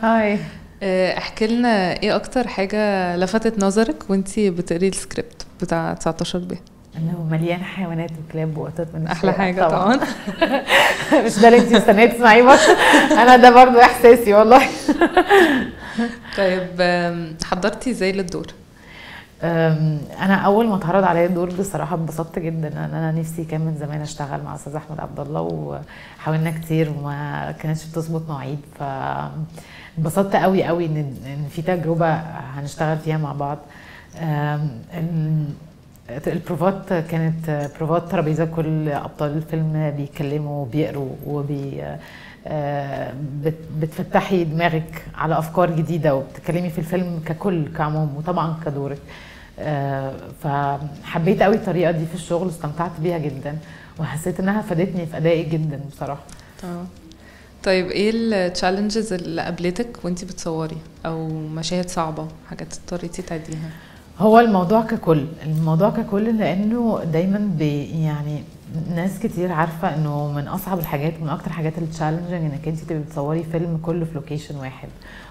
هاي آه، احكي لنا ايه اكتر حاجة لفتت نظرك وانتي بتقري السكريبت بتاع 19 ب انه مليان حيوانات وكلاب وقطط من احلى الشارع حاجة طبعا مش ده اللي انت مستنيه تسمعيه بس انا ده برضو احساسي والله طيب آم، حضرتي ازاي للدور أم، انا اول ما اتعرض عليا الدور بصراحه انبسطت جدا لان انا نفسي كان من زمان اشتغل مع استاذ احمد عبد الله وحاولنا كتير وما كانتش بتظبط مواعيد ف انبسطت قوي قوي ان ان في تجربه هنشتغل فيها مع بعض أم، ال- البروفات كانت بروفات ترابيزه كل ابطال الفيلم بيتكلموا وبيقروا وبي آه، بت- بتفتحي دماغك على افكار جديده وبتتكلمي في الفيلم ككل كعموم وطبعا كدورك آه، فحبيت قوي الطريقه دي في الشغل استمتعت بيها جدا وحسيت انها فادتني في ادائي جدا بصراحه اه طيب ايه التشالنجز اللي قابلتك وانتي بتصوري او مشاهد صعبة حاجات اضطريتي تعديها هو الموضوع ككل الموضوع ككل لانه دايما بي يعني ناس كتير عارفه انه من اصعب الحاجات من اكتر حاجات التشالنجنج انك انت تبقي بتصوري فيلم كله في لوكيشن واحد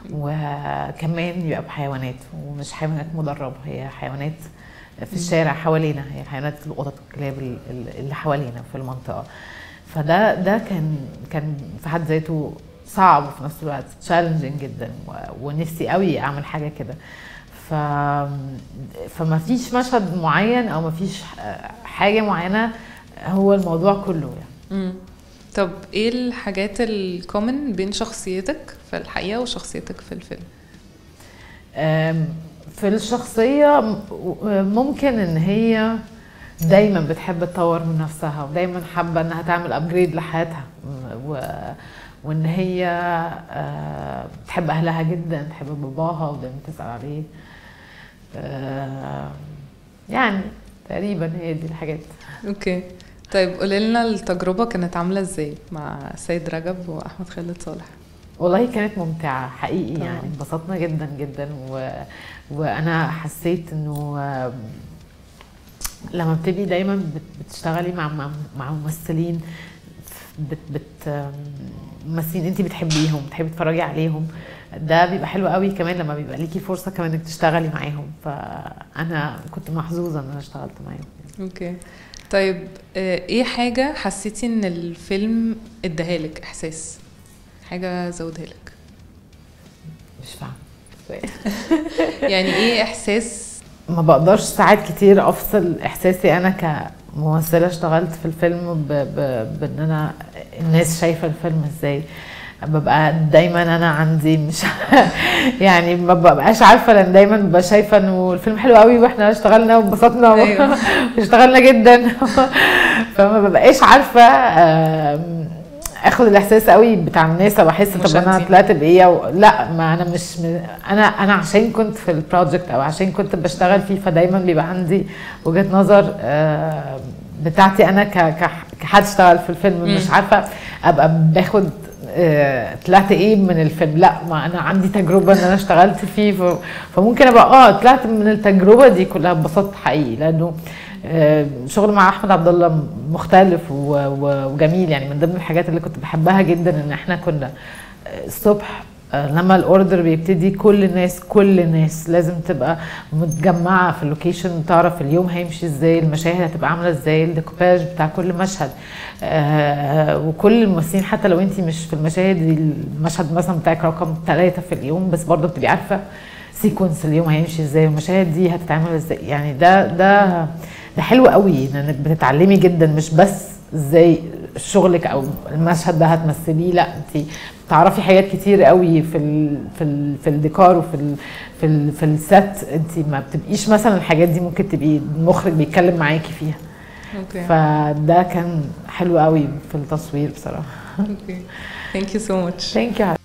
وكمان يبقى بحيوانات ومش حيوانات مدربه هي حيوانات في الشارع حوالينا هي حيوانات القطط والكلاب ال- ال- اللي حوالينا في المنطقه فده ده كان كان في حد ذاته صعب وفي نفس الوقت تشالنجنج جدا و- ونفسي قوي اعمل حاجه كده ف فما فيش مشهد معين او ما فيش حاجه معينه هو الموضوع كله يعني مم. طب ايه الحاجات الكومن بين شخصيتك في الحقيقة وشخصيتك في الفيلم أم، في الشخصية م- ممكن ان هي دايما بتحب تطور من نفسها ودايما حابة انها تعمل ابجريد لحياتها م- و... وان هي آه، بتحب اهلها جدا تحب باباها ودايما تسأل عليه آه، يعني تقريبا هي دي الحاجات اوكي طيب قولي لنا التجربة كانت عاملة ازاي مع سيد رجب واحمد خالد صالح والله كانت ممتعة حقيقي طبعاً. يعني انبسطنا جدا جدا و... وانا حسيت انه آم، لما بتبقي دايما بت- بتشتغلي مع مع, مع ممثلين بت بت آم، ممثلين انت بتحبيهم بتحبي تتفرجي عليهم ده بيبقى حلو قوي كمان لما بيبقى ليكي فرصة كمان انك تشتغلي معاهم فانا كنت محظوظة ان انا اشتغلت معاهم اوكي طيب آه، ايه حاجة حسيتي ان الفيلم اداهالك احساس حاجة زودها لك مش فاهمة يعني ايه احساس ما بقدرش ساعات كتير افصل احساسي انا كممثله اشتغلت في الفيلم ب... ب... بان انا الناس شايفه الفيلم ازاي ببقى دايما انا عندي مش يعني ما ببقاش عارفه لان دايما ببقى شايفه انه الفيلم حلو قوي واحنا اشتغلنا وانبسطنا أيوة. اشتغلنا جدا فما ببقاش عارفه آم، اخد الاحساس قوي بتاع الناس او احس طب انا مشاهدين. طلعت بايه أو لا ما انا مش م... انا انا عشان كنت في البروجكت او عشان كنت بشتغل فيه فدايما بيبقى عندي وجهه نظر آه، بتاعتي انا ك... ك... كحد اشتغل في الفيلم مش مم. عارفه ابقى باخد آه، طلعت ايه من الفيلم لا ما انا عندي تجربه ان انا اشتغلت فيه ف... فممكن ابقى اه طلعت من التجربه دي كلها اتبسطت حقيقي لانه آه، شغل مع احمد عبد الله مختلف و- و- وجميل يعني من ضمن الحاجات اللي كنت بحبها جدا ان احنا كنا آه، الصبح آه، لما الاوردر بيبتدي كل الناس كل الناس لازم تبقى متجمعه في اللوكيشن تعرف اليوم هيمشي ازاي المشاهد هتبقى عامله ازاي الديكوباج بتاع كل مشهد آه وكل الممثلين حتى لو انت مش في المشاهد دي المشهد مثلا بتاعك رقم ثلاثة في اليوم بس برضه بتبقي عارفه سيكونس اليوم هيمشي ازاي والمشاهد دي هتتعمل ازاي يعني ده ده ده حلو قوي انك بتتعلمي جدا مش بس ازاي شغلك او المشهد ده هتمثليه لا انت تعرفي حاجات كتير قوي في ال في ال في الديكور وفي ال في ال في الست انت ما بتبقيش مثلا الحاجات دي ممكن تبقي المخرج بيتكلم معاكي فيها اوكي فده كان حلو قوي في التصوير بصراحه اوكي ثانك يو سو ماتش ثانك يو